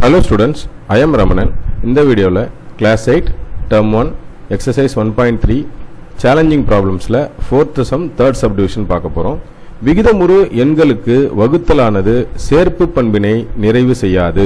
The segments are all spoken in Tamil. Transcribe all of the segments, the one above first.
hello students I am Ramanan இந்த வீடியோவில் class eight term one exercise one point three challenging ப்ராப்ளம்ஸில் ஃபோர்த்து சம் தேர்ட் சப்டிவிஷன் பார்க்க போகிறோம் விகிதமுறு எண்களுக்கு வகுத்தலானது சேர்ப்பு பண்பினை நிறைவு செய்யாது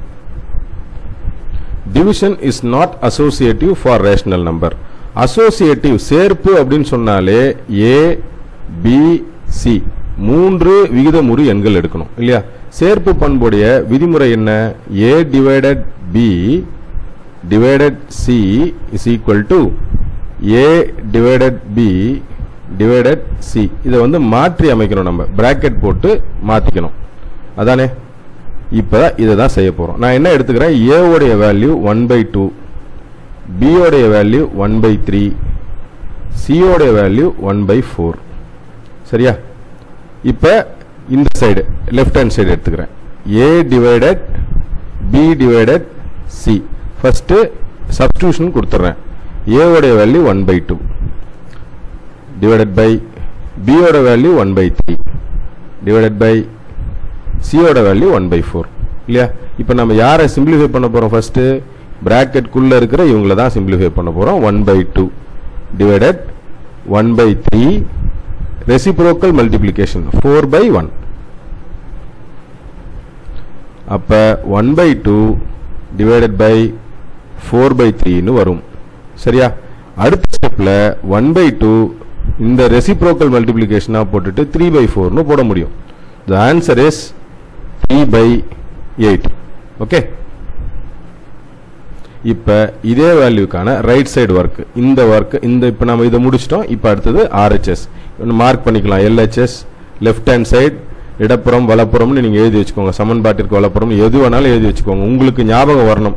division is not associative for rational number associative சேர்ப்பு அப்படின்னு சொன்னாலே ஏ பி சி மூன்று விகிதமுறு எண்கள் எடுக்கணும் இல்லையா சேர்ப்பு பண்புடைய விதிமுறை என்ன A divided B divided C is equal to A divided B divided C இதை வந்து மாற்றி அமைக்கணும் நம்ம பிராக்கெட் போட்டு மாற்றிக்கணும் அதானே இப்போ இதை தான் செய்ய போகிறோம் நான் என்ன எடுத்துக்கிறேன் ஏவோடைய வேல்யூ ஒன் பை டூ பியோடைய வேல்யூ ஒன் பை த்ரீ சியோடைய வேல்யூ ஒன் பை ஃபோர் சரியா இப்போ இந்த சைடு லெஃப்ட் ஹேண்ட் சைடு எடுத்துக்கிறேன் A divided B divided C first substitution கொடுத்துட்றேன் ஏவோடைய value one by two divided by பியோட value one by three divided by சியோட வேல்யூ ஒன் பை ஃபோர் இல்லையா இப்போ நம்ம யாரை சிம்பிளிஃபை பண்ண போகிறோம் ஃபஸ்ட்டு ப்ராக்கெட்குள்ளே இருக்கிற இவங்கள தான் சிம்பிளிஃபை பண்ண போகிறோம் one by two divided one by three reciprocal multiplication four by one அப்போ one by two divided by four by த்ரீன்னு வரும் சரியா அடுத்த ஸ்டெப்பில் ஒன் பை டூ இந்த ரெசிப்ரோக்கல் மல்டிப்ளிகேஷனாக போட்டுட்டு த்ரீ பை ஃபோர்னு போட முடியும் the answer is three by eight okay இப்போ இதே வேல்யூக்கான ரைட் சைடு ஒர்க் இந்த ஒர்க் இந்த இப்போ நம்ம இதை முடிச்சிட்டோம் இப்போ அடுத்தது ஆர்ஹெச்எஸ் மார்க் பண்ணிக்கலாம் எல்ஹெச்எஸ் லெஃப்ட் ஹேண்ட் சைடு இடப்புறம் வலப்புறம்னு நீங்கள் எழுதி வச்சுக்கோங்க சமன்பாட்டிற்கு வலப்புறம் எது வேணாலும் எழுதி வச்சுக்கோங்க உங்களுக்கு ஞாபகம் வரணும்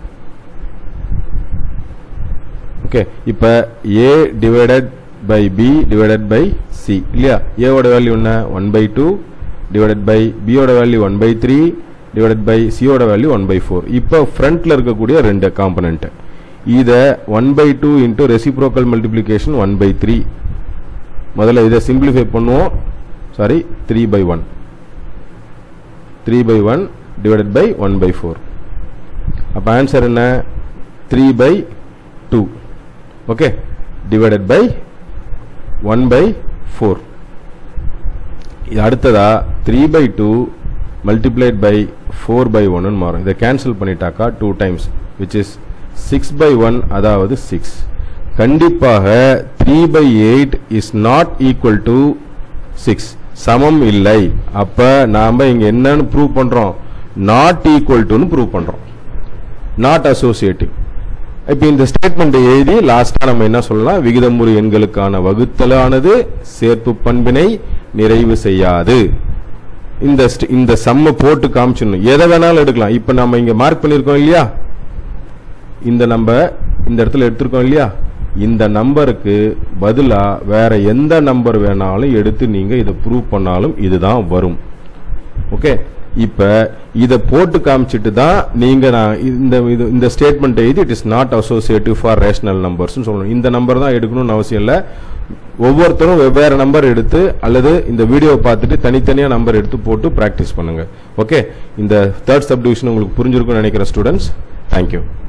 ஓகே இப்போ A divided by B divided by C இல்லையா ஏவோட வேல்யூ என்ன one by two divided by பியோட value one by three divided by சியோட வேல்யூ ஒன் பை ஃபோர் இப்போ ஃப்ரண்ட்டில் இருக்கக்கூடிய ரெண்டு காம்பனண்ட்டு இதை one by two into reciprocal multiplication one by three முதல்ல இதை சிம்பிளிஃபை பண்ணுவோம் sorry three by one three by one divided by one by four அப்போ ஆன்சர் என்ன three by two okay divided by one by four இது அடுத்ததா three by two multiplied by four by ஒன்னு மாறும் இதை கேன்சல் பண்ணிட்டாக்கா two times which is six by one அதாவது சிக்ஸ் கண்டிப்பாக three by eight is not equal to six சமம் இல்லை அப்போ நாம் இங்கே என்னன்னு ப்ரூவ் பண்ணுறோம் நாட் ஈக்குவல் டுன்னு ப்ரூவ் பண்ணுறோம் நாட் அசோசியேட்டிவ் இப்போ இந்த ஸ்டேட்மெண்ட்டை எழுதி லாஸ்ட்டாக நம்ம என்ன சொல்லலாம் விகிதமுறு எண்களுக்கான வகுத்தலானது சேர்ப்பு பண்பினை நிறைவு செய்யாது இந்த st- இந்த சம்மை போட்டு காமிச்சிடணும் எதை வேணாலும் எடுக்கலாம் இப்போ நம்ம இங்கே மார்க் பண்ணியிருக்கோம் இல்லையா இந்த நம்ம இந்த இடத்துல எடுத்திருக்கோம் இல்லையா இந்த நம்பருக்கு பதிலாக வேற எந்த நம்பர் வேணாலும் எடுத்து நீங்கள் இதை ப்ரூவ் பண்ணாலும் இதுதான் வரும் ஓகே இப்போ இதை போட்டு காமிச்சிட்டு தான் நீங்கள் நான் இந்த இது இந்த ஸ்டேட்மெண்ட் எழுதி it is not associative for rational நம்பர்ஸ்னு சொல்லணும் இந்த நம்பர் தான் எடுக்கணும்னு அவசியம் இல்லை ஒவ்வொருத்தரும் வெவ்வேறு நம்பர் எடுத்து அல்லது இந்த வீடியோவை பார்த்துட்டு தனித்தனியாக நம்பர் எடுத்து போட்டு ப்ராக்டிஸ் பண்ணுங்கள் ஓகே இந்த தேர்ட் சப்டிவிஷன் உங்களுக்கு புரிஞ்சிருக்கும்னு நினைக்கிறேன் ஸ்டூடெண்ட்ஸ் தேங்க்யூ